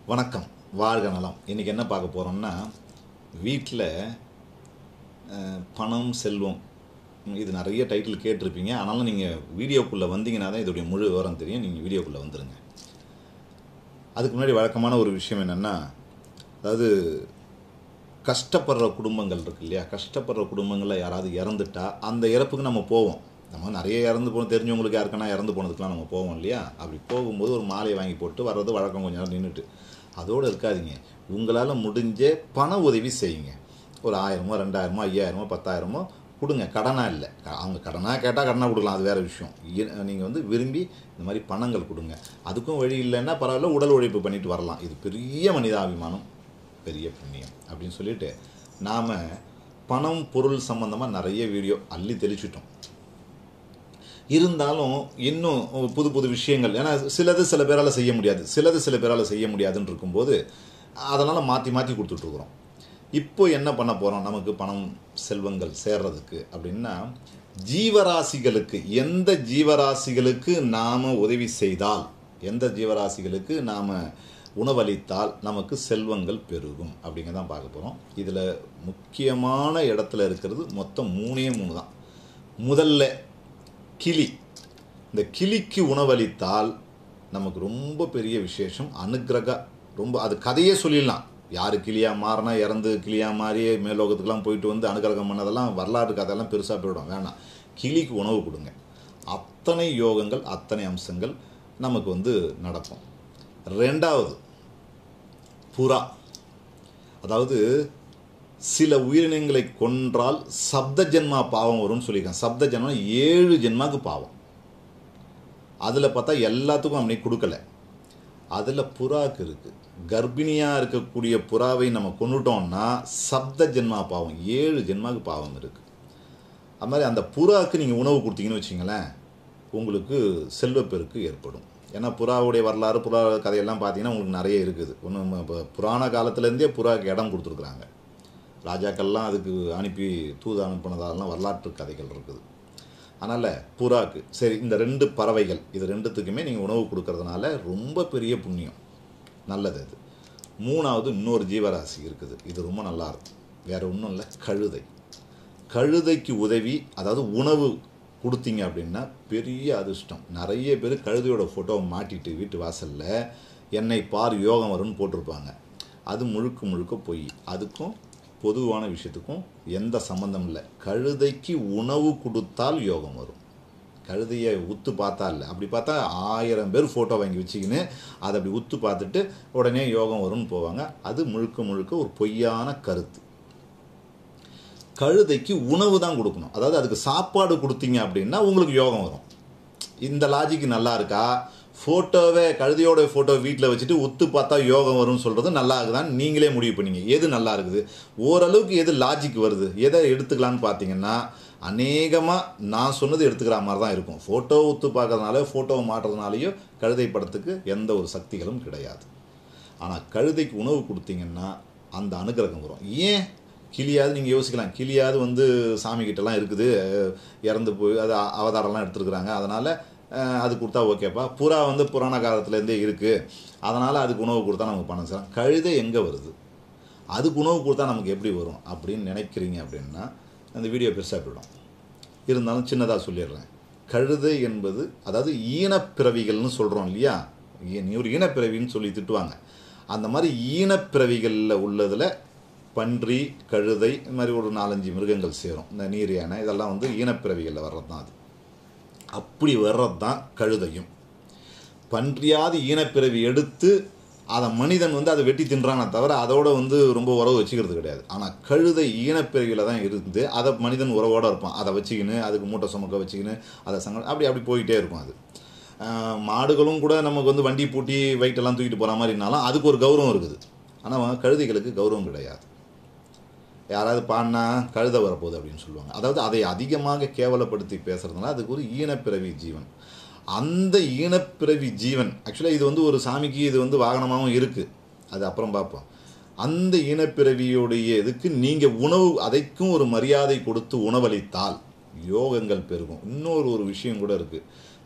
வணக்கம் வாழ்க நலம் இன்றைக்கி என்ன பார்க்க போகிறோம்னா வீட்டில் பணம் செல்வம் இது நிறைய டைட்டில் கேட்டிருப்பீங்க ஆனாலும் நீங்கள் வீடியோக்குள்ளே வந்தீங்கன்னா தான் இதோடைய முழு விவரம் தெரியும் நீங்கள் வீடியோக்குள்ளே வந்துடுங்க அதுக்கு முன்னாடி வழக்கமான ஒரு விஷயம் என்னென்னா அதாவது கஷ்டப்படுற குடும்பங்கள் இருக்கு இல்லையா கஷ்டப்படுற குடும்பங்களில் யாராவது இறந்துட்டா அந்த இறப்புக்கு நம்ம போவோம் நம்ம நிறைய இறந்து போன தெரிஞ்சவங்களுக்கு யாருக்குன்னா இறந்து போனதுக்கெலாம் நம்ம போவோம் இல்லையா அப்படி போகும்போது ஒரு மாலையை வாங்கி போட்டு வர்றது வழக்கம் கொஞ்ச நேரம் நின்றுட்டு அதோடு இருக்காதீங்க உங்களால் முடிஞ்ச பண உதவி செய்யுங்க ஒரு ஆயிரமோ ரெண்டாயிரமோ ஐயாயிரமோ பத்தாயிரமோ கொடுங்க கடனாக இல்லை அவங்க கடனாக கேட்டால் கடனாக கொடுக்கலாம் அது வேறு விஷயம் நீங்கள் வந்து விரும்பி இந்த மாதிரி பணங்கள் கொடுங்க அதுக்கும் வழி இல்லைன்னா பரவாயில்ல உடல் உழைப்பு பண்ணிட்டு வரலாம் இது பெரிய மனிதாபிமானம் பெரிய புண்ணியம் அப்படின்னு சொல்லிட்டு நாம் பணம் பொருள் சம்மந்தமாக நிறைய வீடியோ அள்ளி தெளிச்சிட்டோம் இருந்தாலும் இன்னும் புது புது விஷயங்கள் ஏன்னா சிலது சில பேரால் செய்ய முடியாது சிலது சில பேரால் செய்ய முடியாதுன்னு இருக்கும்போது அதனால் மாற்றி மாற்றி கொடுத்துட்ருக்குறோம் இப்போ என்ன பண்ண போகிறோம் நமக்கு பணம் செல்வங்கள் சேர்றதுக்கு அப்படின்னா ஜீவராசிகளுக்கு எந்த ஜீவராசிகளுக்கு நாம் உதவி செய்தால் எந்த ஜீவராசிகளுக்கு நாம் உணவளித்தால் நமக்கு செல்வங்கள் பெருகும் அப்படிங்கிறதான் பார்க்க போகிறோம் இதில் முக்கியமான இடத்துல இருக்கிறது மொத்தம் மூணே மூணு தான் முதல்ல கிளி இந்த கிளிக்கு உணவளித்தால் நமக்கு ரொம்ப பெரிய விசேஷம் அனுகிரக ரொம்ப அது கதையே சொல்லிடலாம் யார் கிளியா மாறினா இறந்து கிளியா மாறி மேலோகத்துக்கெலாம் போயிட்டு வந்து அனுகிரகம் பண்ணதெல்லாம் வரலாறு கதையெல்லாம் பெருசாக போயிடும் வேணாம் கிளிக்கு உணவு கொடுங்க அத்தனை யோகங்கள் அத்தனை அம்சங்கள் நமக்கு வந்து நடக்கும் ரெண்டாவது புறா அதாவது சில உயிரினங்களை கொன்றால் சப்த ஜென்மா பாவம் வரும்னு சொல்லியிருக்கேன் சப்த ஜென்மா ஏழு ஜென்மாவுக்கு பாவம் அதில் பார்த்தா எல்லாத்துக்கும் அப்படி கொடுக்கல அதில் புறாக்கு இருக்குது கர்ப்பிணியாக இருக்கக்கூடிய புறாவை நம்ம கொண்டுட்டோம்னா சப்த ஜென்மா பாவம் ஏழு ஜென்மாவுக்கு பாவம் இருக்குது அது மாதிரி அந்த புறாவுக்கு நீங்கள் உணவு கொடுத்தீங்கன்னு வச்சிங்களேன் உங்களுக்கு செல்வப்பெருக்கு ஏற்படும் ஏன்னா புறாவுடைய வரலாறு புறா கதையெல்லாம் பார்த்தீங்கன்னா உங்களுக்கு நிறைய இருக்குது ஒன்று இப்போ புராண காலத்துலேருந்தே புறாவுக்கு இடம் கொடுத்துருக்குறாங்க ராஜாக்கள்லாம் அதுக்கு அனுப்பி தூது அனுப்பினதாலாம் வரலாற்று கதைகள் இருக்குது அதனால் புறாக்கு சரி இந்த ரெண்டு பறவைகள் இது ரெண்டுத்துக்குமே நீங்கள் உணவு கொடுக்கறதுனால ரொம்ப பெரிய புண்ணியம் நல்லது அது மூணாவது இன்னொரு ஜீவராசி இருக்குது இது ரொம்ப நல்லா இருக்கும் வேறு ஒன்றும் இல்லை கழுதை கழுதைக்கு உதவி அதாவது உணவு கொடுத்தீங்க அப்படின்னா பெரிய அதிர்ஷ்டம் நிறைய பேர் கழுதையோட ஃபோட்டோவை மாட்டிட்டு வீட்டு வாசலில் என்னை பார் யோகம் வரும்னு போட்டிருப்பாங்க அது முழுக்க முழுக்க பொய் அதுக்கும் பொதுவான விஷயத்துக்கும் எந்த சம்மந்தம் இல்லை கழுதைக்கு உணவு கொடுத்தால் யோகம் வரும் கழுதையை உத்து பார்த்தா இல்லை அப்படி பார்த்தா ஆயிரம் பேர் ஃபோட்டோ வாங்கி வச்சுக்கின்னு அதை அப்படி உத்து பார்த்துட்டு உடனே யோகம் வரும்னு போவாங்க அது முழுக்க முழுக்க ஒரு பொய்யான கருத்து கழுதைக்கு உணவு தான் கொடுக்கணும் அதாவது அதுக்கு சாப்பாடு கொடுத்தீங்க அப்படின்னா உங்களுக்கு யோகம் வரும் இந்த லாஜிக்கு நல்லா இருக்கா ஃபோட்டோவை கழுதையோட ஃபோட்டோ வீட்டில் வச்சுட்டு உத்து பார்த்தா யோகம் வரும்னு சொல்கிறது நல்லா இருக்குதான்னு நீங்களே முடிவு பண்ணீங்க எது நல்லா இருக்குது ஓரளவுக்கு எது லாஜிக் வருது எதை எடுத்துக்கலான்னு பார்த்தீங்கன்னா அநேகமாக நான் சொன்னது எடுத்துக்கிற மாதிரி தான் இருக்கும் ஃபோட்டோ உத்து பார்க்கறதுனால ஃபோட்டோவை மாட்டுறதுனாலையோ கழுதை படத்துக்கு எந்த ஒரு சக்திகளும் கிடையாது ஆனால் கழுதைக்கு உணவு கொடுத்தீங்கன்னா அந்த அனுகிரகம் வரும் ஏன் கிளியாவது நீங்கள் யோசிக்கலாம் கிளியாவது வந்து சாமிக்கிட்டலாம் இருக்குது இறந்து போய் அது அவதாரம்லாம் எடுத்துருக்குறாங்க அதனால் அது கொடுத்தா ஓகேப்பா புறா வந்து புராண காலத்துலேருந்தே இருக்குது அதனால் அதுக்கு உணவு கொடுத்தா நமக்கு பணம் செய்யலாம் கழுதை எங்கே வருது அதுக்கு உணவு கொடுத்தா நமக்கு எப்படி வரும் அப்படின்னு நினைக்கிறீங்க அப்படின்னா அந்த வீடியோ பெருசாக போயிடும் இருந்தாலும் சின்னதாக சொல்லிடுறேன் கழுதை என்பது அதாவது ஈனப்பிறவிகள்னு சொல்கிறோம் இல்லையா நீ ஒரு ஈனப்பிறவின்னு சொல்லி திட்டுவாங்க அந்த மாதிரி ஈனப்பிறவிகளில் உள்ளதில் பன்றி கழுதை இது மாதிரி ஒரு நாலஞ்சு மிருகங்கள் சேரும் இந்த நீர் யானை இதெல்லாம் வந்து ஈனப்பிறவிகளில் வர்றது தான் அது அப்படி வர்றது தான் கழுதையும் பன்றியாவது ஈனப்பிறவி எடுத்து அதை மனிதன் வந்து அதை வெட்டி தின்றானே தவிர அதோட வந்து ரொம்ப உறவு வச்சுக்கிறது கிடையாது ஆனால் கழுதை ஈனப்பிறவியில் தான் இருந்து அதை மனிதன் உறவோடு இருப்பான் அதை வச்சுக்கின்னு அதுக்கு மூட்டை சுமக்க வச்சுக்கின்னு அதை சங்க அப்படி அப்படி போயிட்டே இருக்கும் அது மாடுகளும் கூட நமக்கு வந்து வண்டி பூட்டி வெயிட்டெல்லாம் தூக்கிட்டு போகிற மாதிரினாலும் அதுக்கு ஒரு கௌரவம் இருக்குது ஆனால் கழுதைகளுக்கு கௌரவம் கிடையாது யாராவது பாடினா கழுத வரப்போகுது அப்படின்னு சொல்லுவாங்க அதாவது அதை அதிகமாக கேவலப்படுத்தி பேசுகிறதுனால அதுக்கு ஒரு ஈனப்பிறவி ஜீவன் அந்த ஈனப்பிறவி ஜீவன் ஆக்சுவலாக இது வந்து ஒரு சாமிக்கு இது வந்து வாகனமாகவும் இருக்குது அது அப்புறம் பார்ப்போம் அந்த ஈனப்பிறவியுடைய இதுக்கு நீங்கள் உணவு அதைக்கும் ஒரு மரியாதை கொடுத்து உணவளித்தால் யோகங்கள் பெருகும் இன்னொரு ஒரு விஷயம் கூட இருக்குது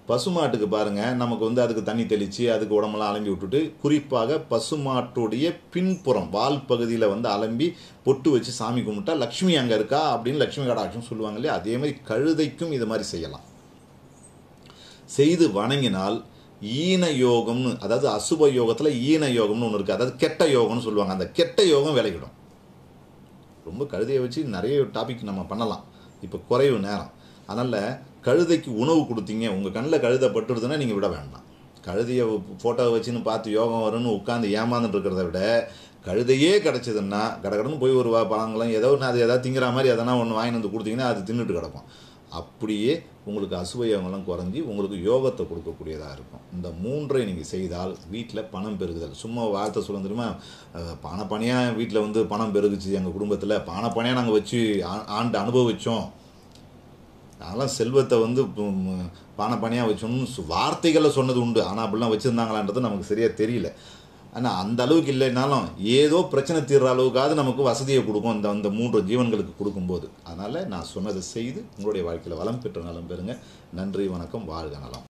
பசுமாட்டுக்கு பாருங்கள் நமக்கு வந்து அதுக்கு தண்ணி தெளித்து அதுக்கு உடம்பெல்லாம் அலம்பி விட்டுட்டு குறிப்பாக பசுமாட்டுடைய பின்புறம் வால் பகுதியில் வந்து அலம்பி பொட்டு வச்சு சாமி கும்பிட்டா லக்ஷ்மி அங்கே இருக்கா அப்படின்னு லக்ஷ்மி கடாட்சம் சொல்லுவாங்க இல்லையா அதே மாதிரி கழுதைக்கும் இது மாதிரி செய்யலாம் செய்து வணங்கினால் ஈன யோகம்னு அதாவது அசுப யோகத்தில் ஈன யோகம்னு ஒன்று இருக்குது அதாவது கெட்ட யோகம்னு சொல்லுவாங்க அந்த கெட்ட யோகம் விலகிடும் ரொம்ப கழுதையை வச்சு நிறைய டாபிக் நம்ம பண்ணலாம் இப்போ குறைவு நேரம் அதனால் கழுதைக்கு உணவு கொடுத்தீங்க உங்கள் கண்ணில் கழுதை பட்டுடுதுன்னா நீங்கள் விட வேண்டாம் கழுதையை ஃபோட்டோவை வச்சுன்னு பார்த்து யோகம் வரும்னு உட்காந்து ஏமாந்துட்டு இருக்கிறத விட கழுதையே கிடச்சிதுன்னா கடகடன்னு போய் ஒரு வா- பழங்களும் ஏதோ ஒன்று அது எதாவது திங்கிற மாதிரி எதனா ஒன்று வாங்கிட்டு வந்து கொடுத்தீங்கன்னா அது தின்னுட்டு கிடக்கும் அப்படியே உங்களுக்கு அசுவ யோகம்லாம் குறைஞ்சி உங்களுக்கு யோகத்தை கொடுக்கக்கூடியதாக இருக்கும் இந்த மூன்றை நீங்கள் செய்தால் வீட்டில் பணம் பெருகுதல் சும்மா வார்த்தை சொல்ல தெரியுமா அஹ், பானைப்பணியாக வீட்டில் வந்து பணம் பெருகுச்சு எங்கள் குடும்பத்தில் பானைப்பணியாக நாங்கள் வச்சு ஆ- ஆண்டு அனுபவித்தோம் அதெல்லாம் செல்வத்தை வந்து பானை பணியாக வச்சோம்னு சு- வார்த்தைகளை சொன்னது உண்டு ஆனால் அப்படிலாம் வச்சுருந்தாங்களான்றது நமக்கு சரியாக தெரியல ஆனால் அந்த அளவுக்கு இல்லைனாலும் ஏதோ பிரச்சனை தீர்ற அளவுக்காவது நமக்கு வசதியை கொடுக்கும் இந்த அந்த மூன்று ஜீவன்களுக்கு கொடுக்கும்போது அதனால் நான் சொன்னதை செய்து உங்களுடைய வாழ்க்கையில் வளம் பெற்ற நலம் பெறுங்க நன்றி வணக்கம் வாழ்க நலம்